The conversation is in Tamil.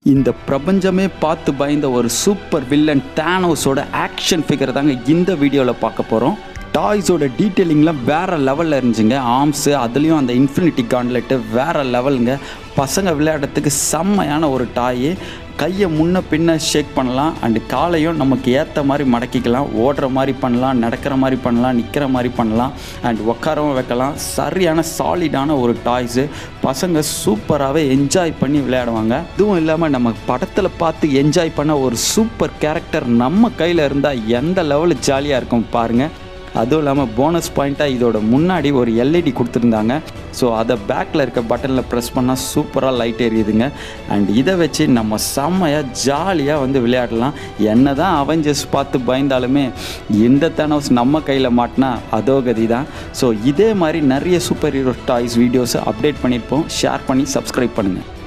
இந்த பிரபஞ்சமே பார்த்து பயந்த ஒரு சூப்பர் வில்லன் தேனோஸோட ஆக்ஷன் ஃபிகர் தாங்க இந்த வீடியோவில் பார்க்க போகிறோம் டாய்ஸோட டீட்டெயிலிங்லாம் வேறு லெவலில் இருந்துச்சுங்க ஆர்ம்ஸு அதுலேயும் அந்த இன்ஃபினிட்டி கான்லெட்டு வேறு லெவலுங்க பசங்க விளையாடுறதுக்கு செம்மையான ஒரு டாய் கையை முன்ன பின்ன ஷேக் பண்ணலாம் அண்டு காலையும் நமக்கு ஏற்ற மாதிரி மடக்கிக்கலாம் ஓடுற மாதிரி பண்ணலாம் நடக்கிற மாதிரி பண்ணலாம் நிற்கிற மாதிரி பண்ணலாம் அண்ட் உட்காரவும் வைக்கலாம் சரியான சாலிடான ஒரு டாய்ஸு பசங்க சூப்பராகவே என்ஜாய் பண்ணி விளையாடுவாங்க இதுவும் இல்லாமல் நம்ம படத்தில் பார்த்து என்ஜாய் பண்ண ஒரு சூப்பர் கேரக்டர் நம்ம கையில் இருந்தால் எந்த லெவலில் ஜாலியாக இருக்கும் பாருங்கள் அதுவும் இல்லாமல் போனஸ் பாயிண்ட்டாக இதோட முன்னாடி ஒரு எல்இடி கொடுத்துருந்தாங்க ஸோ அதை பேக்கில் இருக்க பட்டனில் ப்ரெஸ் பண்ணால் சூப்பராக லைட் எரியுதுங்க அண்ட் இதை வச்சு நம்ம செம்மையாக ஜாலியாக வந்து விளையாடலாம் என்ன தான் அவெஞ்சர்ஸ் பார்த்து பயந்தாலுமே இந்த தனோஸ் நம்ம கையில் மாட்டினா அதோ கதி தான் ஸோ இதே மாதிரி நிறைய சூப்பர் ஹீரோ டாய்ஸ் வீடியோஸை அப்டேட் பண்ணியிருப்போம் ஷேர் பண்ணி சப்ஸ்கிரைப் பண்ணுங்கள்